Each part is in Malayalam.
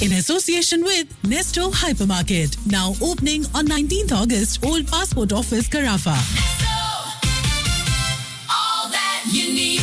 in association with Nesto Hypermarket. Now opening on 19th August, Old Passport Office, Carafa. all that you need.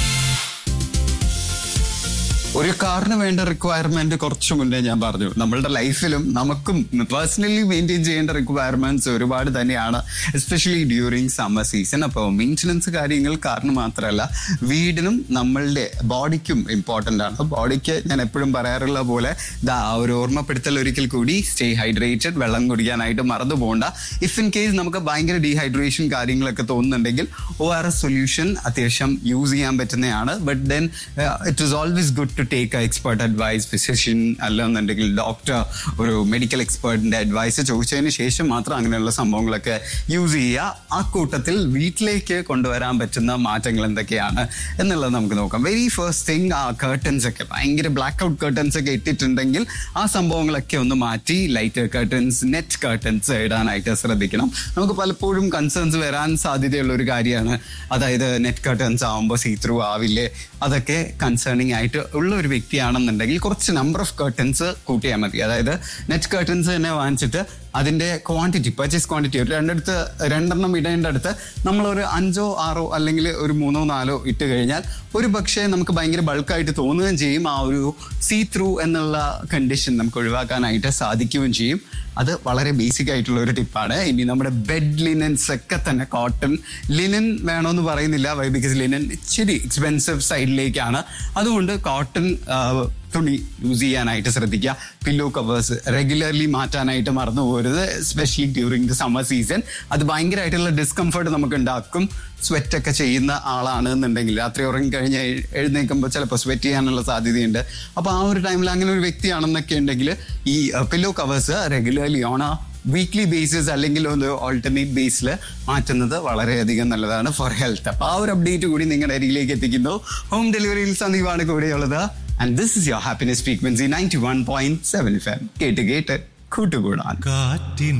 ഒരു കാറിന് വേണ്ട റിക്വയർമെന്റ് കുറച്ച് മുന്നേ ഞാൻ പറഞ്ഞു നമ്മളുടെ ലൈഫിലും നമുക്കും പേഴ്സണലി മെയിൻറ്റെയിൻ ചെയ്യേണ്ട റിക്വയർമെന്റ്സ് ഒരുപാട് തന്നെയാണ് എസ്പെഷ്യലി ഡ്യൂറിങ് സമ്മർ സീസൺ അപ്പോൾ മെയിൻ്റനൻസ് കാര്യങ്ങൾ കാറിന് മാത്രമല്ല വീടിനും നമ്മളുടെ ബോഡിക്കും ഇമ്പോർട്ടൻ്റ് ആണ് ബോഡിക്ക് ഞാൻ എപ്പോഴും പറയാറുള്ള പോലെ ദാ ആ ഒരു ഓർമ്മപ്പെടുത്തൽ ഒരിക്കൽ കൂടി സ്റ്റേ ഹൈഡ്രേറ്റഡ് വെള്ളം കുടിക്കാനായിട്ട് മറന്നു പോകണ്ട ഇഫ് ഇൻ കേസ് നമുക്ക് ഭയങ്കര ഡീഹൈഡ്രേഷൻ കാര്യങ്ങളൊക്കെ തോന്നുന്നുണ്ടെങ്കിൽ ഒ ആർ എസ് സൊല്യൂഷൻ അത്യാവശ്യം യൂസ് ചെയ്യാൻ പറ്റുന്നതാണ് but then it is always good to take expert advice physician അല്ലെന്നുണ്ടെങ്കിൽ ഡോക്ടർ ഒരു മെഡിക്കൽ എക്സ്പേർട്ടിന്റെ അഡ്വൈസ് ചോദിച്ചതിന് ശേഷം മാത്രം അങ്ങനെയുള്ള സംഭവങ്ങളൊക്കെ യൂസ് ചെയ്യുക ആ കൂട്ടത്തിൽ വീട്ടിലേക്ക് കൊണ്ടുവരാൻ പറ്റുന്ന മാറ്റങ്ങൾ എന്തൊക്കെയാണ് എന്നുള്ളത് നമുക്ക് നോക്കാം വെരി ഫസ്റ്റ് തിങ് ആ കേർട്ടൻസ് ഒക്കെ ഭയങ്കര ബ്ലാക്ക് ഔട്ട് കേർട്ടൻസ് ഒക്കെ ഇട്ടിട്ടുണ്ടെങ്കിൽ ആ സംഭവങ്ങളൊക്കെ ഒന്ന് മാറ്റി ലൈറ്റ് കേർട്ടൻസ് നെറ്റ് കേർട്ടൻസ് ഇടാനായിട്ട് ശ്രദ്ധിക്കണം നമുക്ക് പലപ്പോഴും കൺസേൺസ് വരാൻ സാധ്യതയുള്ള ഒരു കാര്യമാണ് അതായത് നെറ്റ് കർട്ടൻസ് ആവുമ്പോൾ സീ ത്രൂ ആവില്ലേ അതൊക്കെ കൺസേണിങ് ആയിട്ട് ഉള്ള ഒരു വ്യക്തിയാണെന്നുണ്ടെങ്കിൽ കുറച്ച് നമ്പർ ഓഫ് കർട്ടൻസ് കൂട്ടിയാൽ മതി അതായത് നെറ്റ് കർട്ടൻസ് തന്നെ വാങ്ങിച്ചിട്ട് അതിന്റെ ക്വാണ്ടിറ്റി പർച്ചേസ് ക്വാണ്ടിറ്റി ഒരു രണ്ടടുത്ത് രണ്ടെണ്ണം ഇടേണ്ട അടുത്ത് നമ്മളൊരു അഞ്ചോ ആറോ അല്ലെങ്കിൽ ഒരു മൂന്നോ നാലോ ഇട്ട് കഴിഞ്ഞാൽ ഒരു പക്ഷേ നമുക്ക് ഭയങ്കര ബൾക്കായിട്ട് തോന്നുകയും ചെയ്യും ആ ഒരു സീ ത്രൂ എന്നുള്ള കണ്ടീഷൻ നമുക്ക് ഒഴിവാക്കാനായിട്ട് സാധിക്കുകയും ചെയ്യും അത് വളരെ ബേസിക് ആയിട്ടുള്ള ഒരു ടിപ്പാണ് ഇനി നമ്മുടെ ബെഡ് ലിനൻസ് ഒക്കെ തന്നെ കോട്ടൺ ലിനൻ വേണമെന്ന് പറയുന്നില്ല വൈ ബിക്കോസ് ലിനൻ ഇച്ചിരി എക്സ്പെൻസീവ് സൈഡിലേക്കാണ് അതുകൊണ്ട് കോട്ടൺ തുണി യൂസ് ചെയ്യാനായിട്ട് ശ്രദ്ധിക്കുക പില്ലോ കവേഴ്സ് റെഗുലർലി മാറ്റാനായിട്ട് മറന്നു പോകരുത് especially during the summer season അത് ഭയങ്കരമായിട്ടുള്ള ഡിസ്കംഫർട്ട് നമുക്ക് ഉണ്ടാക്കും സ്വെറ്റ് ഒക്കെ ചെയ്യുന്ന ആളാണ് എന്നുണ്ടെങ്കിൽ രാത്രി ഉറങ്ങി കഴിഞ്ഞ് എഴ്- എഴുന്നേൽക്കുമ്പോൾ ചിലപ്പോൾ സ്വെറ്റ് ചെയ്യാനുള്ള സാധ്യതയുണ്ട് അപ്പോൾ ആ ഒരു ടൈമിൽ അങ്ങനെ ഒരു വ്യക്തിയാണെന്നൊക്കെ ഉണ്ടെങ്കിൽ ഈ pillow covers regularly on a weekly basis അല്ലെങ്കിൽ ഒന്ന് ഓൾട്ടർനേറ്റ് ബേസിൽ മാറ്റുന്നത് വളരെയധികം നല്ലതാണ് ഫോർ ഹെൽത്ത് അപ്പോൾ ആ ഒരു അപ്ഡേറ്റ് കൂടി നിങ്ങളുടെ അരികിലേക്ക് എത്തിക്കുന്നു ഹോം ഡെലിവറിയിൽ സന്ദീപാണ് കൂടെയുള്ളത് and this is your happiness frequency ninety one point seven F M കേട്ട് കേട്ട് കൂട്ടുകൂടാൻ കാറ്റിൻ